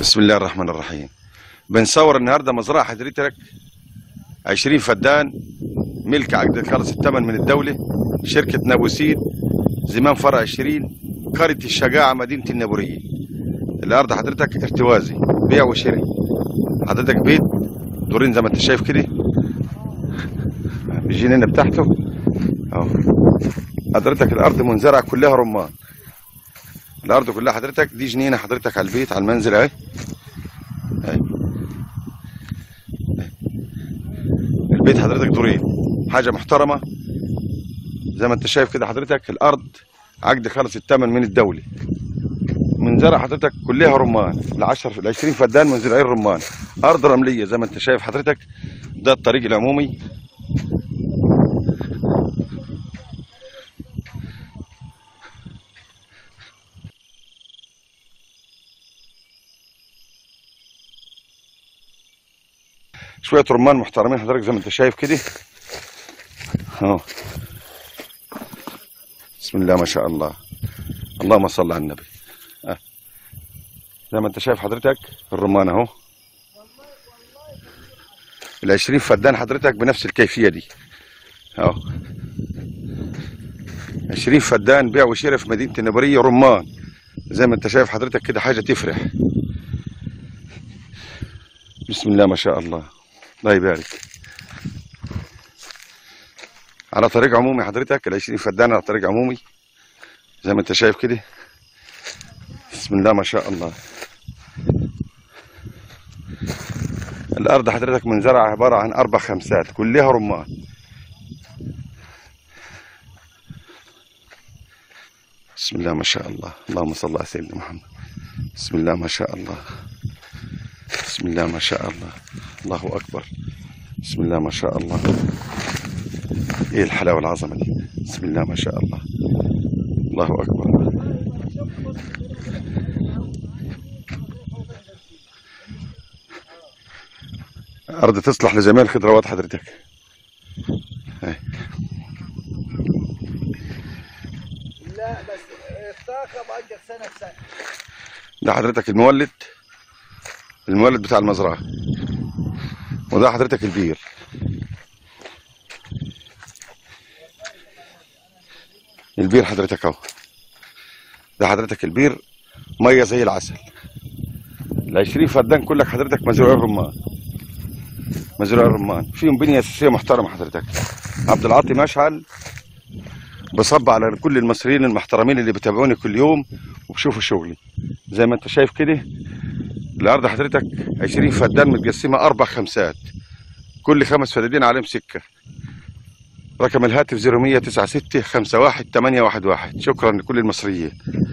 بسم الله الرحمن الرحيم بنصور النهارده مزرعه حضرتك 20 فدان ملك عقد خلص الثمن من الدوله شركه نابوسيد زمام فرع 20 قريه الشجاعه مدينه النابوريه الارض حضرتك ارتوازي بيع وشراء حضرتك بيت دورين زي ما انت شايف كده الجنينه بتاعته اهو حضرتك الارض منزرعه كلها رمان الارض كلها حضرتك دي جنينه حضرتك على البيت على المنزل اهي اهي. البيت حضرتك دورين حاجه محترمه زي ما انت شايف كده حضرتك الارض عقد خلص الثمن من الدوله منزرع حضرتك كلها رمان ال 10 ال 20 فدان منزرعين رمان ارض رمليه زي ما انت شايف حضرتك ده الطريق العمومي شويه رمان محترمين حضرتك زي ما انت شايف كده اهو بسم الله ما شاء الله اللهم صل على النبي اه. زي ما انت شايف حضرتك الرمان اهو العشرين فدان حضرتك بنفس الكيفية دي اهو عشرين فدان بيع وشراء في مدينة النبرية رمان زي ما انت شايف حضرتك كده حاجة تفرح بسم الله ما شاء الله الله يبارك على طريق عمومي حضرتك العشرين فدان على طريق عمومي زي ما انت شايف كده بسم الله ما شاء الله الارض حضرتك منزرعه عباره عن اربع خمسات كلها رمان بسم الله ما شاء الله اللهم صل على سيدنا محمد بسم الله ما شاء الله بسم الله ما شاء الله الله اكبر بسم الله ما شاء الله ايه الحلاوه العظمه دي بسم الله ما شاء الله الله اكبر أرض تصلح لجميع الخضروات حضرتك هاي. لا بس الطاقة بأجر سنة بسنة ده حضرتك المولد المولد بتاع المزرعة وده حضرتك البير البير حضرتك اهو ده حضرتك البير مية زي العسل العشرين فدان كلك حضرتك مزروعين رمان مزروع الرمان فيهم بنيه اساسيه محترمه حضرتك عبد العاطي مشعل بصب على كل المصريين المحترمين اللي بيتابعوني كل يوم وبشوفوا شغلي زي ما انت شايف كده الارض حضرتك 20 فدان متقسمه اربع خمسات كل خمس فدادين عليهم سكه رقم الهاتف 0196 51 811 شكرا لكل المصريين